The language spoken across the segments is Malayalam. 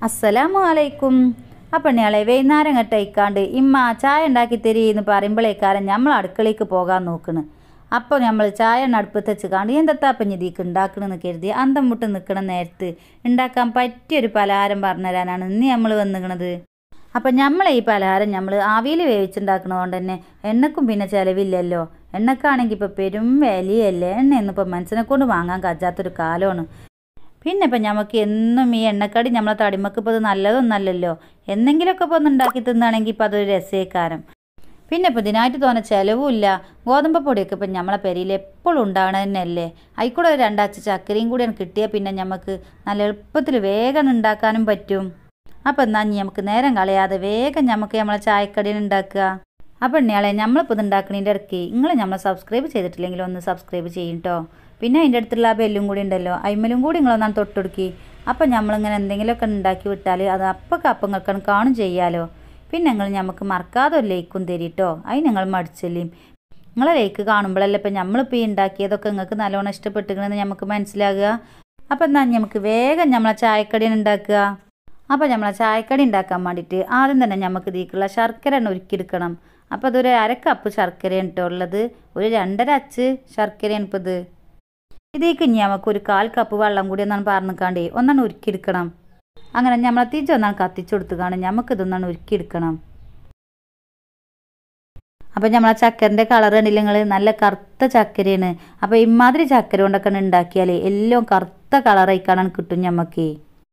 അസ്സലാമു അലൈക്കും ആ പെണ്ണിയാളെ വൈകുന്നേരം കെട്ടയിക്കാണ്ട് ഇമ്മ ചായ ഉണ്ടാക്കി തരീന്ന് പറയുമ്പോഴേക്കാരൻ നമ്മൾ അടുക്കളയ്ക്ക് പോകാൻ നോക്കണ് അപ്പോൾ നമ്മൾ ചായ എണ്ണ അടുപ്പത്ത് വെച്ച് കാണ്ട് എന്തെത്താ പഞ്ഞിതീക്ക് ഉണ്ടാക്കണമെന്ന് കരുതി അന്തം മുട്ട് നിൽക്കണ നേരത്ത് ഉണ്ടാക്കാൻ പറ്റിയൊരു പലഹാരം പറഞ്ഞുതരാനാണ് ഇന്ന് നമ്മൾ വന്നിക്കണത് അപ്പം നമ്മളെ ഈ പലഹാരം നമ്മൾ ആവിയിൽ വേവിച്ചുണ്ടാക്കണതുകൊണ്ട് തന്നെ എണ്ണക്കും പിന്നെ ചിലവില്ലല്ലോ എണ്ണക്കാണെങ്കിൽ ഇപ്പോൾ പെരും വിലയല്ലേ എണ്ണയൊന്നും ഇപ്പോൾ മനസ്സിനെ കൊണ്ട് വാങ്ങാൻ കഴിയാത്തൊരു കാലമാണ് പിന്നെ ഇപ്പം നമുക്ക് എന്നും ഈ എണ്ണക്കടി നമ്മളെ തടിമക്ക് ഇപ്പോൾ ഇത് നല്ലതൊന്നല്ലല്ലോ എന്തെങ്കിലുമൊക്കെ ഇപ്പോൾ ഒന്ന് ഉണ്ടാക്കി തിന്നാണെങ്കിൽ ഇപ്പോൾ അതൊരു രസേക്കാരം പിന്നെ ഇപ്പോൾ ഇതിനായിട്ട് തോന്നെ ചിലവുമില്ല ഗോതമ്പ് പൊടിയൊക്കെ ഇപ്പം നമ്മളെ പെരയിൽ എപ്പോഴും ഉണ്ടാകണത് തന്നെയല്ലേ അതിക്കൂടെ ഒരു രണ്ടാഴ്ച ചക്കരയും കൂടി കിട്ടിയാൽ പിന്നെ നമുക്ക് നല്ല എളുപ്പത്തിൽ വേഗം ഉണ്ടാക്കാനും പറ്റും അപ്പം എന്നാ ഇനി നമുക്ക് നേരം കളയാതെ വേഗം നമുക്ക് നമ്മളെ ചായക്കടിയിൽ ഉണ്ടാക്കുക അപ്പം ഇന്നയാളെ നമ്മളിപ്പോൾ ഇത് ഉണ്ടാക്കണതിൻ്റെ ഇടയ്ക്ക് നിങ്ങൾ നമ്മളെ സബ്സ്ക്രൈബ് ചെയ്തിട്ടില്ലെങ്കിൽ ഒന്ന് സബ്സ്ക്രൈബ് ചെയ്യും കേട്ടോ പിന്നെ അതിൻ്റെ അടുത്തുള്ള ആ ബെല്ലും കൂടി ഉണ്ടല്ലോ അയിമലും കൂടി നിങ്ങളൊന്നാണ് തൊട്ടുകൊടുക്കി അപ്പം നമ്മളിങ്ങനെ എന്തെങ്കിലുമൊക്കെ ഉണ്ടാക്കി വിട്ടാൽ അത് അപ്പൊക്കെ അപ്പങ്ങൾക്കാണ് കാണും ചെയ്യാലോ പിന്നെ നിങ്ങൾ നമുക്ക് മറക്കാതെ ഒരു ലൈക്കും തരീട്ടോ അതിന് നിങ്ങൾ മടിച്ചല്ലേം നിങ്ങളെ ലൈക്ക് കാണുമ്പോഴല്ലേ ഇപ്പം നമ്മളിപ്പോൾ ഈ ഉണ്ടാക്കിയതൊക്കെ നിങ്ങൾക്ക് നല്ലോണം ഇഷ്ടപ്പെട്ടിരിക്കണമെന്ന് നമുക്ക് മനസ്സിലാകുക അപ്പം എന്നാൽ നമുക്ക് വേഗം നമ്മളെ ചായക്കടി ഉണ്ടാക്കുക അപ്പോൾ നമ്മളെ ചായക്കടി ഉണ്ടാക്കാൻ വേണ്ടിയിട്ട് ആദ്യം തന്നെ നമുക്ക് ഇതിലേക്കുള്ള ശർക്കര എണ്ണ ഉരുക്കിയെടുക്കണം അപ്പോൾ അതൊരു അര കപ്പ് ശർക്കരയാണ് കേട്ടോ ഉള്ളത് ഒരു രണ്ടര അച്ച് ശർക്കരയാണ് ഇപ്പോൾ ഇത് ഇതിലേക്ക് ഇനി നമുക്ക് ഒരു കാൽ കപ്പ് വെള്ളം കൂടി ഒന്നാണ് പറഞ്ഞിക്കാണ്ടേ ഒന്നാണ് ഉരുക്കിയെടുക്കണം അങ്ങനെ നമ്മളെ തിരിച്ച് ഒന്നാണ് കത്തിച്ചു കൊടുത്തുകാണ് നമുക്ക് ഇതൊന്നാണ് ഉരുക്കിയെടുക്കണം അപ്പം നമ്മളെ ചക്കരൻ്റെ കളർ കണ്ടില്ല നിങ്ങൾ നല്ല കറുത്ത ചക്കരയാണ് അപ്പോൾ ഇമാതിരി ചക്കര കൊണ്ടൊക്കെ ഉണ്ടാക്കിയാൽ എല്ലാം കറുത്ത കളറായി കാണാൻ കിട്ടും ഞമ്മക്ക്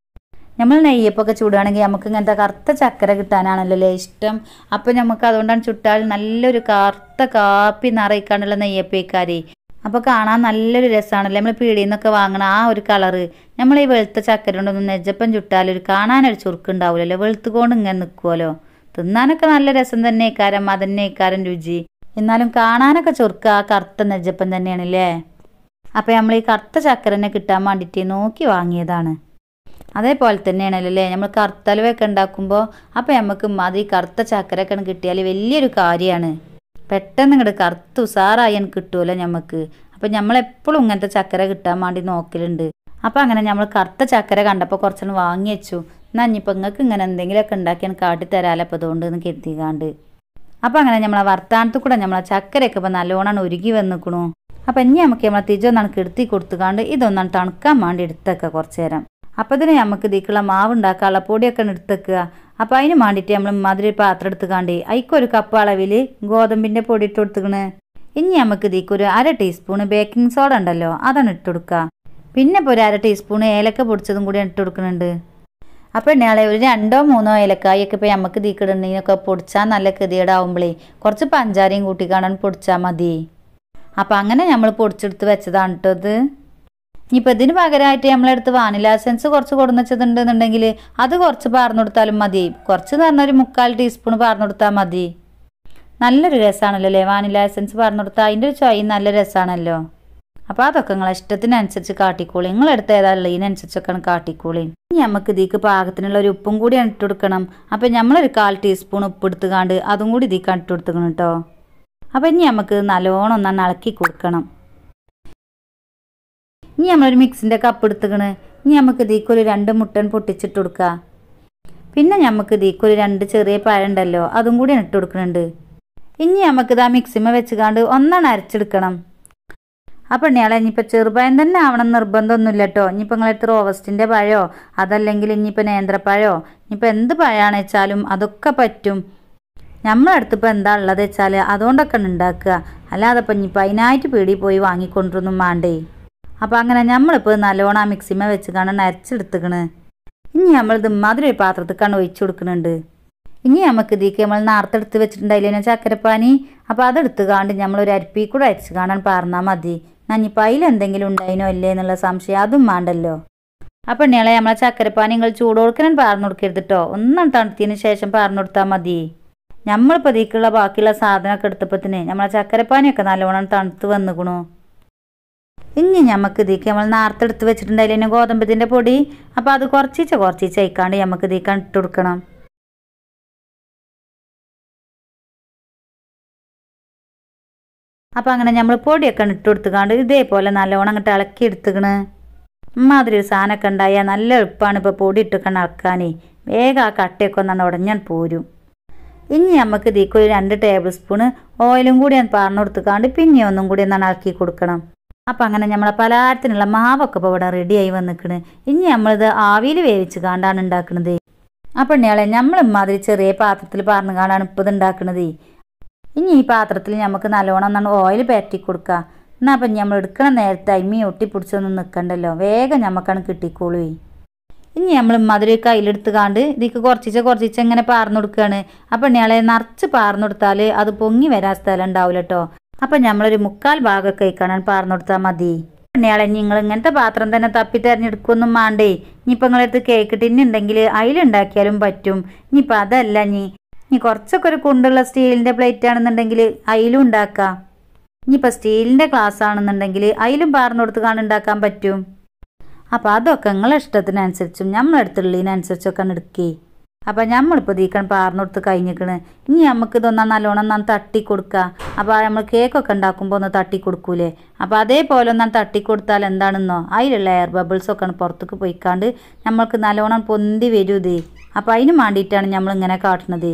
നമ്മൾ നെയ്യപ്പൊക്കെ ചൂടുകയാണെങ്കിൽ നമുക്ക് ഇങ്ങനത്തെ കറുത്ത ചക്കര കിട്ടാനാണല്ലോ അല്ലേ ഇഷ്ടം അപ്പോൾ നമുക്ക് അതുകൊണ്ടാണ് ചുട്ടാൽ നല്ലൊരു കറുത്ത കാപ്പി നിറയിക്കാണ്ടുള്ള നെയ്യപ്പേക്കാരെ അപ്പോൾ കാണാൻ നല്ലൊരു രസമാണല്ലേ നമ്മൾ പീടിയിൽ നിന്നൊക്കെ വാങ്ങണ ആ ഒരു കളറ് നമ്മൾ ഈ വെളുത്ത ചക്കര കൊണ്ടൊന്നും നെജ്ജപ്പം ചുട്ടാൽ ഒരു കാണാനൊരു ചുരുക്കുണ്ടാവില്ലല്ലോ വെളുത്ത് കൊണ്ട് ഇങ്ങനെ നിൽക്കുമല്ലോ തിന്നാനൊക്കെ നല്ല രസം തന്നെ ഇക്കാരം അതന്നെ ഇക്കാരം രുചി എന്നാലും കാണാനൊക്കെ ചുരുക്ക ആ കറുത്ത നെജ്ജപ്പം തന്നെയാണല്ലേ അപ്പോൾ നമ്മൾ ഈ കറുത്ത ചക്കരനെ കിട്ടാൻ വേണ്ടിയിട്ട് നോക്കി വാങ്ങിയതാണ് അതേപോലെ തന്നെയാണല്ലോ അല്ലേ നമ്മൾ കറുത്തലുവൊക്കെ ഉണ്ടാക്കുമ്പോൾ അപ്പോൾ നമുക്ക് മതി കറുത്ത ചക്കരയൊക്കെ കിട്ടിയാൽ വലിയൊരു കാര്യമാണ് പെട്ടെന്ന് ഇങ്ങോട്ട് കറുത്ത് ഉസാറായി കിട്ടുമല്ലോ നമുക്ക് അപ്പം നമ്മളെപ്പോഴും ഇങ്ങനത്തെ ചക്കര കിട്ടാൻ വേണ്ടി നോക്കലുണ്ട് അപ്പം അങ്ങനെ നമ്മൾ കറുത്ത ചക്കര കണ്ടപ്പോൾ കുറച്ചൊന്ന് വാങ്ങി വെച്ചു എന്നാൽ ഇനിയിപ്പോൾ നിങ്ങൾക്ക് ഇങ്ങനെ എന്തെങ്കിലുമൊക്കെ ഉണ്ടാക്കി എനിക്ക് കാട്ടിത്തരാലോ അപ്പോൾ അതുകൊണ്ട് എന്ന് കരുതിക്കാണ്ട് അപ്പം അങ്ങനെ നമ്മളെ വർത്താനത്തിൽ കൂടെ നമ്മളെ ചക്കരയൊക്കെ ഇപ്പോൾ നല്ലോണം ഉരുകി വന്നിക്കണു അപ്പം ഇനി നമുക്ക് നമ്മളെ തിരിച്ചൊന്നാണ് കെടുത്തി കൊടുത്തുകാണ്ട് ഇതൊന്നാണ് തണുക്കാൻ വേണ്ടി എടുത്തേക്കുക കുറച്ച് നേരം അപ്പോൾ ഇതിന് നമുക്ക് ഇതിക്കുള്ള മാവ് ഉണ്ടാക്കാനുള്ള പൊടിയൊക്കെ എടുത്തേക്കുക അപ്പോൾ അതിന് വേണ്ടിയിട്ട് നമ്മൾ മധുര പാത്രം എടുത്തുകാണ്ട് അതിക്കൊരു കപ്പ് അളവിൽ ഗോതമ്പിൻ്റെ പൊടി ഇട്ട് കൊടുത്തുക്കണ് ഇനി നമുക്ക് ഇതിക്ക് ഒരു അര ടീസ്പൂണ് ബേക്കിംഗ് സോഡ ഉണ്ടല്ലോ അതാണ് ഇട്ട് കൊടുക്കുക പിന്നെ ഇപ്പോൾ ഒരു അര ടീസ്പൂണ് ഏലക്ക പൊടിച്ചതും കൂടി ഇട്ട് കൊടുക്കുന്നുണ്ട് അപ്പോൾ ഇന്നയാളെ ഒരു രണ്ടോ മൂന്നോ ഏലക്കായൊക്കെ ഇപ്പോൾ നമുക്ക് ഇതിക്കിടണമെങ്കിലൊക്കെ പൊടിച്ചാൽ നല്ല ഗതികേടാവുമ്പോഴേ കുറച്ച് പഞ്ചാരയും കൂട്ടി കാണാൻ പൊടിച്ചാൽ മതി അപ്പോൾ അങ്ങനെ നമ്മൾ പൊടിച്ചെടുത്ത് വെച്ചതാണ് കേട്ടോ ഇത് ഇനിയിപ്പോൾ ഇതിന് പകരമായിട്ട് നമ്മളെടുത്ത് വാനില എസൻസ് കുറച്ച് കൊടുന്ന് വെച്ചതുണ്ടെന്നുണ്ടെങ്കിൽ അത് കുറച്ച് പാർന്നു കൊടുത്താലും മതി കുറച്ച് എന്ന് പറഞ്ഞാൽ ഒരു മുക്കാൽ ടീസ്പൂൺ പാർന്നു കൊടുത്താൽ മതി നല്ലൊരു രസമാണല്ലോ അല്ലേ വാനില എസൻസ് പാർന്നു കൊടുത്താൽ അതിൻ്റെ ഒരു ചോയും നല്ല രസമാണല്ലോ അപ്പോൾ അതൊക്കെ നിങ്ങളെ ഇഷ്ടത്തിനനുസരിച്ച് കാട്ടിക്കോളി നിങ്ങളെടുത്ത് ഏതായാലും ഇതിനനുസരിച്ചൊക്കെയാണ് കാട്ടിക്കോളി ഇനി നമുക്ക് ഇതിക്ക് പാകത്തിനുള്ള ഒരു ഉപ്പും കൂടി ഇട്ട് കൊടുക്കണം അപ്പോൾ നമ്മളൊരു കാൽ ടീസ്പൂൺ ഉപ്പ് എടുത്തുകാണ്ട് അതും കൂടി ഇതിക്ക് ഇട്ട് കൊടുക്കണം കേട്ടോ അപ്പോൾ ഇനി നമുക്ക് നല്ലോണം ഒന്നാണ് ഇളക്കി കൊടുക്കണം ഇനി നമ്മളൊരു മിക്സിൻ്റെ കപ്പ് എടുത്തുക്കണ് ഇനി നമുക്ക് ഇതിക്ക് ഒരു രണ്ട് മുട്ടൻ പൊട്ടിച്ചിട്ട് കൊടുക്കുക പിന്നെ നമുക്ക് ഇതിക്ക് ഒരു രണ്ട് ചെറിയ പഴം ഉണ്ടല്ലോ അതും കൂടി ഇട്ട് കൊടുക്കുന്നുണ്ട് ഇനി നമുക്കിത് ആ മിക്സിമ വെച്ചുകാണ്ട് ഒന്നാണ് അരച്ചെടുക്കണം അപ്പം ഇനിയാളെ ഇനിയിപ്പോൾ ചെറുപഴം തന്നെ ആവണം നിർബന്ധമൊന്നുമില്ല കേട്ടോ ഇനിയിപ്പോൾ നിങ്ങളെടുത്ത് റോവസ്റ്റിൻ്റെ പഴമോ അതല്ലെങ്കിൽ ഇനിയിപ്പോൾ നേന്ത്രപ്പഴമോ ഇനിയിപ്പോൾ എന്ത് പഴമാണ് വെച്ചാലും അതൊക്കെ പറ്റും നമ്മളടുത്ത് ഇപ്പോൾ എന്താ ഉള്ളത് വെച്ചാൽ അതുകൊണ്ടൊക്കെ ഉണ്ടാക്കുക അല്ലാതെ ഇപ്പം ഇനിയിപ്പോൾ അതിനായിട്ട് പീടി പോയി വാങ്ങിക്കൊണ്ടൊന്നും വേണ്ടേ അപ്പോൾ അങ്ങനെ നമ്മളിപ്പോൾ നല്ലോണം ആ മിക്സിമ വെച്ച് കാണാൻ അരച്ചെടുത്തുക്കണ് ഇനി നമ്മളിത് മാതിരി ഒരു പാത്രത്തിക്കാണ് ഒഴിച്ചു കൊടുക്കുന്നുണ്ട് ഇനി നമുക്ക് ഇതിലേക്ക് നമ്മൾ നേർത്തെടുത്ത് വെച്ചിട്ടുണ്ടായില്ലേ ചക്കരപ്പാനി അപ്പോൾ അതെടുത്ത് കാണ്ട് നമ്മളൊരു അരിപ്പി കൂടെ അരിച്ച് കാണാൻ പറഞ്ഞാൽ മതി നഞ്ഞിപ്പോൾ അതിൽ എന്തെങ്കിലും ഉണ്ടായിനോ ഇല്ലേ എന്നുള്ള സംശയം അതും വേണ്ടല്ലോ അപ്പം ഇണിയാളെ നമ്മളെ ചക്കരപ്പാനി നിങ്ങൾ ചൂട് കൊടുക്കാൻ പറഞ്ഞു കൊടുക്കരുത് കേട്ടോ ഒന്നും തണുത്തതിന് ശേഷം പറഞ്ഞു കൊടുത്താൽ മതി നമ്മളിപ്പോൾ ഇതിക്കുള്ള ബാക്കിയുള്ള സാധനമൊക്കെ എടുത്തപ്പത്തിന് നമ്മളെ ചക്കരപ്പാനിയൊക്കെ നല്ലോണം തണുത്ത് വന്നുക്കണു ഇനി നമുക്ക് ഇതിക്ക് നമ്മൾ നേർത്തെടുത്ത് വെച്ചിട്ടുണ്ടായില്ലേ ഗോതമ്പത്തിൻ്റെ പൊടി അപ്പോൾ അത് കുറച്ചീച്ച കുറച്ചീച്ച അയക്കാണ്ട് നമുക്ക് ഇതിക്ക് ഇട്ട് കൊടുക്കണം അപ്പം അങ്ങനെ നമ്മൾ പൊടിയൊക്കെ ഇട്ട് കൊടുത്തുകാണ്ട് ഇതേപോലെ നല്ലോണം അങ്ങോട്ട് ഇളക്കി എടുത്തുക്കണ് ഇമ്മാതിരി ഒരു സാധനമൊക്കെ ഉണ്ടായാൽ നല്ല എളുപ്പമാണ് ഇപ്പോൾ പൊടി ഇട്ടൊക്കെ ഇളക്കാനേ വേഗം ആ കട്ടയൊക്കെ ഒന്നാണ് ഉടഞ്ഞാൽ പോരും ഇനി നമുക്ക് ഇതിലേക്ക് ഒരു രണ്ട് ടേബിൾ സ്പൂണ് ഓയിലും കൂടി ഞാൻ പറഞ്ഞു കൊടുത്തുക്കാണ്ട് പിന്നെ ഒന്നും കൂടി ഒന്നാണ് ഇളക്കി കൊടുക്കണം അപ്പം അങ്ങനെ നമ്മളെ പലഹാരത്തിനുള്ള മാവൊക്കെ ഇപ്പോൾ ഇവിടെ റെഡിയായി വന്നിക്കണ് ഇനി നമ്മളിത് ആവിയിൽ വേവിച്ച് കാണ്ടാണ് ഉണ്ടാക്കുന്നത് അപ്പം ഇയാളെ നമ്മൾ ഇമാതിരി ചെറിയ പാത്രത്തിൽ പറഞ്ഞു കാണ്ടാണ് ഇപ്പോൾ ഇത് ഉണ്ടാക്കുന്നത് ഇനി ഈ പാത്രത്തിൽ നമുക്ക് നല്ലോണം ഒന്നാണ് ഓയിൽ പരറ്റി കൊടുക്കുക എന്നാൽ അപ്പം നമ്മൾ എടുക്കണ നേരത്തെ അമ്മി ഒട്ടിപ്പിടിച്ചൊന്നും നിൽക്കണ്ടല്ലോ വേഗം നമുക്കാണ് കിട്ടിക്കോളൂ ഇനി നമ്മൾ മധുര കയ്യിലെടുത്ത് കാണ്ട് ഇതിക്ക് കുറച്ചിച്ച കുറച്ചിച്ച ഇങ്ങനെ പാർന്നു കൊടുക്കുകയാണ് അപ്പം ഇയാളെ നിറച്ച് പാർന്നു കൊടുത്താൽ അത് പൊങ്ങി വരാൻ സ്ഥലം ഉണ്ടാവില്ല കേട്ടോ അപ്പം നമ്മളൊരു മുക്കാൽ ഭാഗമൊക്കെ കഴിക്കാനാണ് പാർന്നു കൊടുത്താൽ മതി ഇയാളെ നിങ്ങൾ ഇങ്ങനത്തെ പാത്രം തന്നെ തപ്പി തിരഞ്ഞെടുക്കൊന്നും വേണ്ടേ ഇനിയിപ്പോൾ നിങ്ങളടുത്ത് കേക്ക് ടിന്നുണ്ടെങ്കിൽ അതിലുണ്ടാക്കിയാലും പറ്റും ഇനിയിപ്പോൾ അതല്ല ഇനി ഇനി കുറച്ചൊക്കെ ഒരു കുണ്ടുള്ള സ്റ്റീലിൻ്റെ പ്ലേറ്റ് ആണെന്നുണ്ടെങ്കിൽ അതിലും ഉണ്ടാക്കാം ഇനിയിപ്പോൾ സ്റ്റീലിൻ്റെ ഗ്ലാസ് ആണെന്നുണ്ടെങ്കിൽ അതിലും പാർന്നു കൊടുത്ത് കാണാൻ ഉണ്ടാക്കാൻ പറ്റും അപ്പോൾ അതൊക്കെ നിങ്ങളെ ഇഷ്ടത്തിനനുസരിച്ചും നമ്മളെടുത്തുള്ളതിനനുസരിച്ചൊക്കെ എടുക്കേ അപ്പം നമ്മളിപ്പോൾ ദീക്കണം പാർന്നു കൊടുത്ത് കഴിഞ്ഞിക്കണ് ഇനി നമുക്ക് ഇതൊന്നാ നല്ലോണം നന്ന് തട്ടി കൊടുക്കുക അപ്പോൾ നമ്മൾ കേക്കൊക്കെ ഉണ്ടാക്കുമ്പോൾ ഒന്ന് തട്ടി കൊടുക്കൂലേ അപ്പോൾ അതേപോലെ ഒന്നാണ് തട്ടി കൊടുത്താൽ എന്താണെന്നോ അതിലുള്ള എയർ ബബിൾസ് ഒക്കെ പുറത്തേക്ക് പോയിക്കാണ്ട് നമ്മൾക്ക് നല്ലോണം പൊന്തി വരൂ ഇതേ അപ്പോൾ അതിന് വേണ്ടിയിട്ടാണ് നമ്മൾ ഇങ്ങനെ കാട്ടുന്നത്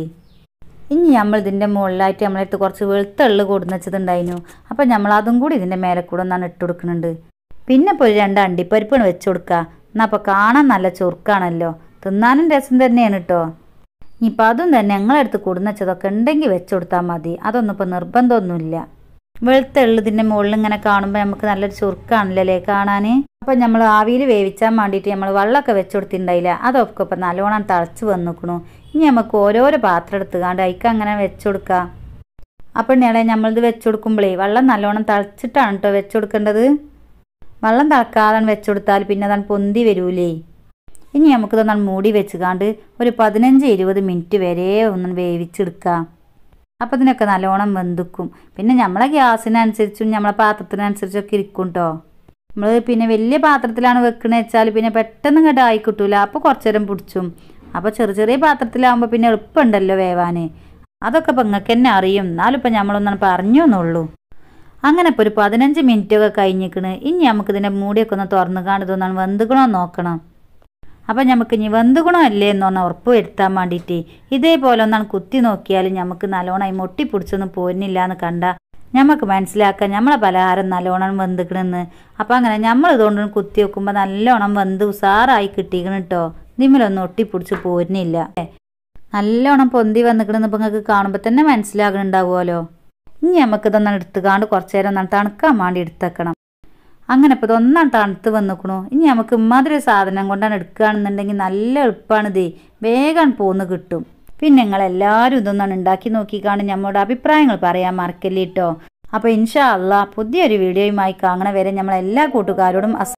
ഇനി നമ്മൾ ഇതിൻ്റെ മുകളിലായിട്ട് നമ്മളടുത്ത് കുറച്ച് വെളുത്ത എള്ള് കൊടുന്ന് വെച്ചതുണ്ടായിരുന്നു അപ്പം നമ്മൾ അതും കൂടി ഇതിൻ്റെ മേലെ കൂടെ ഒന്നാണ് ഇട്ട് കൊടുക്കുന്നുണ്ട് പിന്നെ ഇപ്പോൾ ഒരു രണ്ട് അണ്ടിപ്പരിപ്പാണ് വെച്ച് കൊടുക്കുക എന്നാൽ അപ്പോൾ കാണാൻ നല്ല ചുറുക്കാണല്ലോ തിന്നാനും രസം തന്നെയാണ് കേട്ടോ ഇനിയിപ്പോൾ അതും തന്നെ ഞങ്ങളടുത്ത് കൊടുന്ന് വെച്ചതൊക്കെ ഉണ്ടെങ്കിൽ വെച്ച് കൊടുത്താൽ മതി അതൊന്നും ഇപ്പോൾ നിർബന്ധമൊന്നുമില്ല വെളുത്ത എള്ള് ഇതിൻ്റെ മുകളിൽ ഇങ്ങനെ കാണുമ്പോൾ നമുക്ക് നല്ലൊരു ചുറുക്കാണല്ലോ അല്ലേ കാണാൻ അപ്പം നമ്മൾ ആവിയിൽ വേവിച്ചാൻ വേണ്ടിയിട്ട് നമ്മൾ വെള്ളമൊക്കെ വെച്ച് കൊടുത്തിട്ടുണ്ടായില്ല അതൊക്കെ ഇപ്പം നല്ലോണം തിളച്ച് വന്നിക്കണു ഇനി നമുക്ക് ഓരോരോ പാത്രം എടുത്തുകാണ്ട് അതിക്ക് അങ്ങനെ വെച്ച് കൊടുക്കാം അപ്പം നേളെ നമ്മളിത് വെച്ച് കൊടുക്കുമ്പോഴേ വെള്ളം നല്ലോണം തിളച്ചിട്ടാണ് കേട്ടോ വെച്ച് കൊടുക്കേണ്ടത് വെള്ളം തിളക്കാതെ വെച്ച് കൊടുത്താൽ പിന്നെ അതാണ് പൊന്തി വരൂലേ ഇനി നമുക്ക് ഇതൊന്നാണ് മൂടി വെച്ചുകാണ്ട് ഒരു പതിനഞ്ച് ഇരുപത് മിനിറ്റ് വരെ ഒന്ന് വേവിച്ചെടുക്കാം അപ്പം ഇതിനൊക്കെ നല്ലോണം വെന്തിക്കും പിന്നെ നമ്മളെ ഗ്യാസിനനുസരിച്ചും നമ്മളെ പാത്രത്തിനനുസരിച്ചൊക്കെ ഇരിക്കും കേട്ടോ നമ്മൾ പിന്നെ വലിയ പാത്രത്തിലാണ് വെക്കണത് വെച്ചാൽ പിന്നെ പെട്ടെന്ന് ഇങ്ങോട്ട് ആയി കിട്ടൂല അപ്പോൾ കുറച്ച് നേരം പിടിച്ചും അപ്പോൾ ചെറിയ ചെറിയ പാത്രത്തിലാകുമ്പോൾ പിന്നെ എളുപ്പമുണ്ടല്ലോ വേവാൻ അതൊക്കെ ഇപ്പം നിങ്ങൾക്ക് തന്നെ അറിയും എന്നാലും ഇപ്പം നമ്മളൊന്നാണ് പറഞ്ഞു എന്നുള്ളൂ അങ്ങനെ ഇപ്പോൾ ഒരു പതിനഞ്ച് മിനിറ്റ് ഒക്കെ കഴിഞ്ഞിക്കണ് ഇനി നമുക്ക് ഇതിൻ്റെ മൂടിയൊക്കെ ഒന്ന് തുറന്ന് കാണിതൊന്നാണ് വെന്തുക്കണോ നോക്കണം അപ്പം നമുക്ക് ഇനി വെന്തുകണോ അല്ലേ എന്ന് പറഞ്ഞാൽ ഉറപ്പ് വരുത്താൻ വേണ്ടിയിട്ട് ഇതേപോലെ ഒന്നാണ് കുത്തി നോക്കിയാലും നമുക്ക് നല്ലോണം മൊട്ടി പിടിച്ചൊന്നും പോരുന്നില്ല എന്ന് കണ്ട നമുക്ക് മനസ്സിലാക്കാം നമ്മളെ പലഹാരം നല്ലോണം വെന്തുക്കണെന്ന് അപ്പം അങ്ങനെ നമ്മൾ ഇതുകൊണ്ട് കുത്തി വെക്കുമ്പോൾ നല്ലോണം വെന്ത് ഉസാറായി കിട്ടിക്കണം കേട്ടോ ഇതിമലൊന്നും ഒട്ടിപ്പിടിച്ച് പോരുന്നില്ല നല്ലോണം പൊന്തി വന്നിക്കണെന്ന് ഇപ്പം നിങ്ങൾക്ക് കാണുമ്പോൾ തന്നെ മനസ്സിലാകണുണ്ടാവുമല്ലോ ഇനി നമുക്ക് ഇതൊന്നാണ് എടുത്തുകാണ്ട് കുറച്ച് നേരം ഒന്നാണ് തണുക്കാൻ വേണ്ടി എടുത്തേക്കണം അങ്ങനെ ഇപ്പോൾ ഇതൊന്നാണ് തണുത്ത് വന്നിക്കണു ഇനി നമുക്ക് ഇമ്മാതിരി ഒരു സാധനം കൊണ്ടാണ് എടുക്കുകയാണെന്നുണ്ടെങ്കിൽ നല്ല എളുപ്പമാണ് ഇത് വേഗം പോന്ന് കിട്ടും പിന്നെ നിങ്ങൾ എല്ലാവരും ഇതൊന്നാണ് ഉണ്ടാക്കി നോക്കിക്കാണ് നമ്മുടെ അഭിപ്രായങ്ങൾ പറയാൻ മറക്കല്ലേ കേട്ടോ അപ്പോൾ ഇൻഷാ അള്ളാ പുതിയൊരു വീഡിയോയുമായി കാണണ വരെ നമ്മൾ എല്ലാ കൂട്ടുകാരോടും അസ്